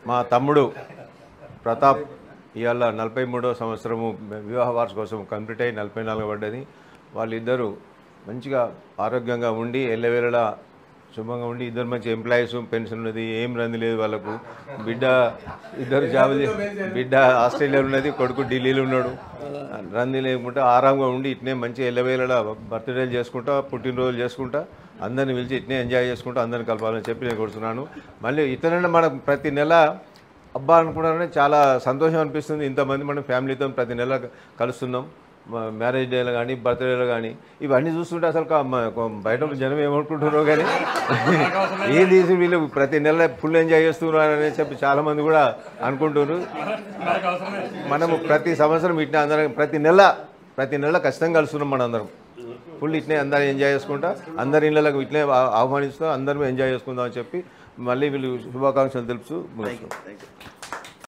మా తమ్ముడు ప్రతాప్ ఇవాళ నలభై మూడో సంవత్సరము వివాహ వార్షికోత్సవం కంప్లీట్ అయ్యి నలభై నాలుగు పడ్డది వాళ్ళిద్దరూ మంచిగా ఆరోగ్యంగా ఉండి ఎల్లవేళలా శుభంగా ఉండి ఇద్దరు మంచి ఎంప్లాయీస్ పెన్షన్ ఉన్నది ఏం రంది లేదు వాళ్ళకు బిడ్డ ఇద్దరు జాబులు చే- బిడ్డ ఆస్ట్రేలియా ఉన్నది కొడుకు ఢిల్లీలో ఉన్నాడు రంది లేకుండా ఆరాంగా ఉండి ఇట్నే మంచి ఎల్లవేళలా బర్త్డేలు చేసుకుంటా పుట్టినరోజులు చేసుకుంటా అందరిని పిలిచి ఇట్నే ఎంజాయ్ చేసుకుంటూ అందరిని కలపాలని చెప్పి నేను కొడుతున్నాను మళ్ళీ ఇతనంటే మనకు ప్రతి నెల అబ్బా అనుకున్నారని చాలా సంతోషం అనిపిస్తుంది ఇంతమంది మనం ఫ్యామిలీతో ప్రతి నెల కలుస్తున్నాం మ- మ్యారేజ్ డేలో కానీ బర్త్డేలో కానీ ఇవన్నీ చూస్తుంటే అసలు కా- మ- కొ- బయట ఉన్న జనం ఏమనుకుంటున్నారో కానీ ఏం తీసి వీళ్ళు ప్రతి నెల ఫుల్ ఎంజాయ్ చేస్తున్నారు అని చెప్పి చాలామంది కూడా అనుకుంటున్నారు మనము ప్రతి సంవత్సరం ఇట్నే అందరం ప్రతి నెల ప్రతి నెల ఖచ్చితంగా కలుస్తున్నాం మన అందరం ఫుల్ ఇట్నే అందరూ ఎంజాయ్ చేసుకుంటా అందరి ఇళ్ళకు ఇట్లే ఆ- ఆహ్వానిస్తూ అందరం ఎంజాయ్ చేసుకుందాం అని చెప్పి మళ్ళీ వీళ్ళు శుభాకాంక్షలు తెలుపుతూ ముగిస్తున్నాం థ్యాంక్ యూ